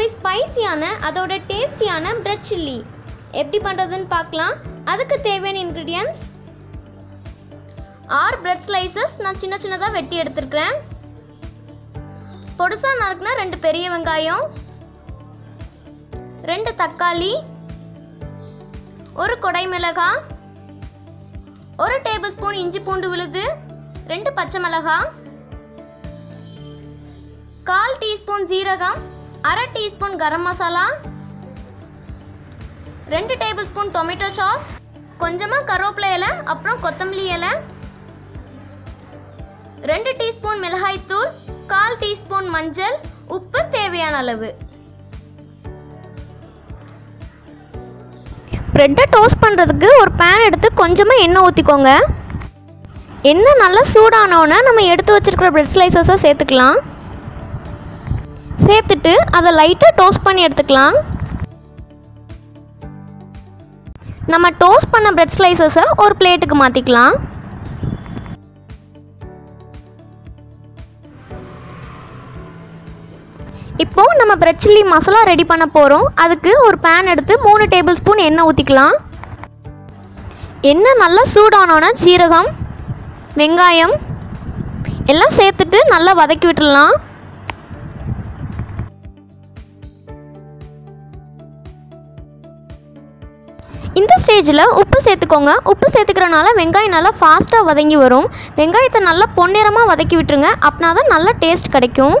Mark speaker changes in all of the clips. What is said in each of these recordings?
Speaker 1: ரொம்பவே ஸ்பைசியான அதோட டேஸ்டியான பிரெட் சில்லி எப்படி பண்ணுறதுன்னு பார்க்கலாம் அதுக்கு தேவையான இன்க்ரீடியன்ஸ் ஆறு பிரெட் ஸ்லைசஸ் நான் சின்ன சின்னதாக வெட்டி எடுத்துருக்கிறேன் பொடுசாக நறுக்குனா ரெண்டு பெரிய வெங்காயம் ரெண்டு தக்காளி ஒரு கொடை மிளகாய் ஒரு டேபிள் ஸ்பூன் இஞ்சி பூண்டு விழுது ரெண்டு பச்சை மிளகாய் கால் டீஸ்பூன் ஜீரகம் அரை டீஸ்பூன் கரம் மசாலா ரெண்டு டேபிள் ஸ்பூன் டொமேட்டோ சாஸ் கொஞ்சமாக கருவேப்பிலை இலை அப்புறம் கொத்தமல்லி இலை ரெண்டு டீஸ்பூன் மிளகாய்த்தூள் கால் டீஸ்பூன் மஞ்சள் உப்பு தேவையான அளவு ப்ரெட்டை டோஸ்ட் பண்ணுறதுக்கு ஒரு பேன் எடுத்து கொஞ்சமாக எண்ணெய் ஊற்றிக்கோங்க எண்ணெய் நல்லா சூடானோன்னே நம்ம எடுத்து வச்சிருக்கிற பிரெட் ஸ்லைசஸை சேர்த்துக்கலாம் சேர்த்துட்டு அதை லைட்டாக டோஸ்ட் பண்ணி எடுத்துக்கலாம் நம்ம டோஸ்ட் பண்ண பிரெட் ஸ்லைசஸை ஒரு பிளேட்டுக்கு மாற்றிக்கலாம் இப்போ நம்ம பிரெட் சில்லி மசாலா ரெடி பண்ண போகிறோம் அதுக்கு ஒரு பேன் எடுத்து மூணு டேபிள் ஸ்பூன் எண்ணெய் ஊற்றிக்கலாம் எண்ணெய் நல்லா சூடானோன்னா சீரகம் வெங்காயம் எல்லாம் சேர்த்துட்டு நல்லா வதக்கி விட்டுடலாம் இந்த ஸ்டேஜில் உப்பு சேர்த்துக்கோங்க உப்பு சேர்த்துக்கிறனால வெங்காயம் நல்லா ஃபாஸ்ட்டாக வதங்கி வரும் வெங்காயத்தை நல்லா பொன்னிறமாக வதக்கி விட்டுருங்க அப்படின்னா தான் நல்ல டேஸ்ட் கிடைக்கும்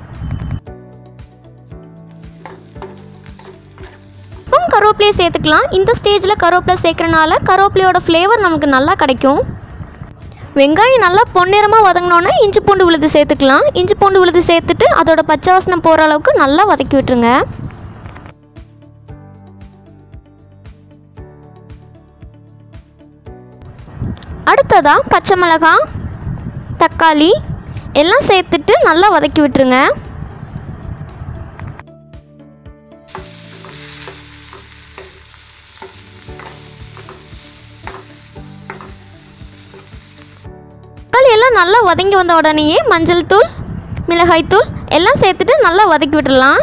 Speaker 1: இப்போ கருவேப்பிலையை சேர்த்துக்கலாம் இந்த ஸ்டேஜில் கருவேப்பிலை சேர்க்குறனால கருவேப்பிலையோட ஃப்ளேவர் நமக்கு நல்லா கிடைக்கும் வெங்காயம் நல்லா பொன்னிறமாக வதங்கினோன்னே இஞ்சி பூண்டு விழுது சேர்த்துக்கலாம் இஞ்சி பூண்டு விழுது சேர்த்துட்டு அதோட பச்சை வாசனை போகிற அளவுக்கு நல்லா வதக்கி விட்டுருங்க அடுத்ததாக பச்சை மிளகாய் தக்காளி எல்லாம் சேர்த்துட்டு நல்லா வதக்கி விட்டுருங்க தக்காளி எல்லாம் நல்லா வதங்கி வந்த உடனேயே மஞ்சள் தூள் மிளகாய் தூள் எல்லாம் சேர்த்துட்டு நல்லா வதக்கி விட்டுடலாம்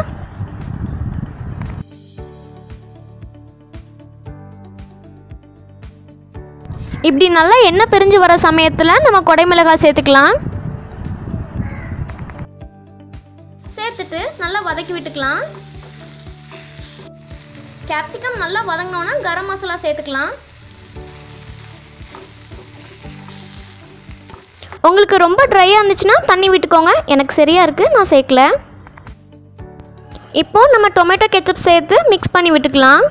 Speaker 1: இப்படி நல்லா எண்ணெய் பிரிஞ்சு வர சமயத்தில் நம்ம கொடை மிளகாய் சேர்த்துக்கலாம் சேர்த்துட்டு நல்லா வதக்கி விட்டுக்கலாம் கேப்சிகம் நல்லா வதங்கினோன்னா கரம் மசாலா சேர்த்துக்கலாம் உங்களுக்கு ரொம்ப ட்ரையாக இருந்துச்சுன்னா தண்ணி விட்டுக்கோங்க எனக்கு சரியாக இருக்குது நான் சேர்க்கல இப்போ நம்ம டொமேட்டோ கெச்சப் சேர்த்து மிக்ஸ் பண்ணி விட்டுக்கலாம்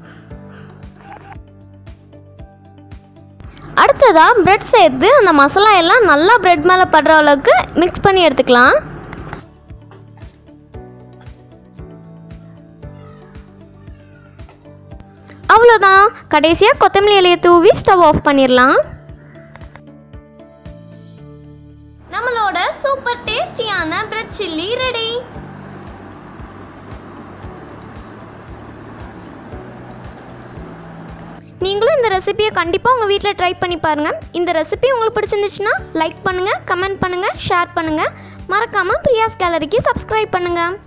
Speaker 1: அடுத்ததாக பிரெட் சேர்த்து அந்த மசாலா எல்லாம் நல்லா பிரெட் மேலே படுற அளவுக்கு மிக்ஸ் பண்ணி எடுத்துக்கலாம் அவ்வளோதான் கடைசியாக கொத்தமல்லி இலையை தூவி ஸ்டவ் ஆஃப் பண்ணிடலாம் நம்மளோட சூப்பர் டேஸ்டியான பிரெட் சில்லி ரெடி நீங்களும் இந்த ரெசிபியை கண்டிப்பாக உங்கள் வீட்டில் ட்ரை பண்ணி பாருங்கள் இந்த ரெசிபி உங்களுக்கு பிடிச்சிருந்துச்சுன்னா லைக் பண்ணுங்கள் கமெண்ட் பண்ணுங்கள் ஷேர் பண்ணுங்கள் மறக்காமல் பிரியாஸ் கேலரிக்கு சப்ஸ்கிரைப் பண்ணுங்கள்